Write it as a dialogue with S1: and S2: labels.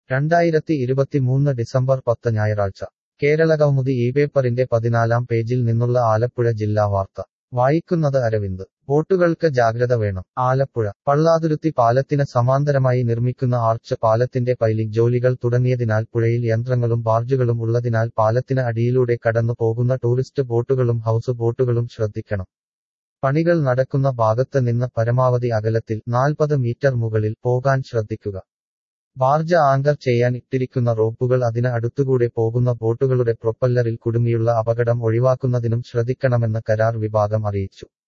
S1: രണ്ടായിരത്തി ഇരുപത്തിമൂന്ന് ഡിസംബർ പത്ത് ഞായറാഴ്ച കേരളകൗമുദി ഈ പേപ്പറിന്റെ പതിനാലാം പേജിൽ നിന്നുള്ള ആലപ്പുഴ ജില്ലാ വാർത്ത വായിക്കുന്നത് അരവിന്ദ് ബോട്ടുകൾക്ക് ജാഗ്രത വേണം ആലപ്പുഴ പള്ളാതുരുത്തി പാലത്തിന് സമാന്തരമായി നിർമ്മിക്കുന്ന ആർച്ച് പാലത്തിന്റെ പൈലിംഗ് ജോലികൾ തുടങ്ങിയതിനാൽ പുഴയിൽ യന്ത്രങ്ങളും ബാർജുകളും ഉള്ളതിനാൽ പാലത്തിന് അടിയിലൂടെ കടന്നു പോകുന്ന ടൂറിസ്റ്റ് ബോട്ടുകളും ഹൗസ് ബോട്ടുകളും ശ്രദ്ധിക്കണം പണികൾ നടക്കുന്ന ഭാഗത്ത് നിന്ന് പരമാവധി അകലത്തിൽ നാൽപ്പത് മീറ്റർ മുകളിൽ പോകാൻ ശ്രദ്ധിക്കുക ബാർജ ആങ്കർ ചെയ്യാൻ ഇട്ടിരിക്കുന്ന റോപ്പുകൾ അതിന് അടുത്തുകൂടെ പോകുന്ന ബോട്ടുകളുടെ പ്രൊപ്പല്ലറിൽ കുടുങ്ങിയുള്ള അപകടം ഒഴിവാക്കുന്നതിനും ശ്രദ്ധിക്കണമെന്ന് കരാർ വിഭാഗം അറിയിച്ചു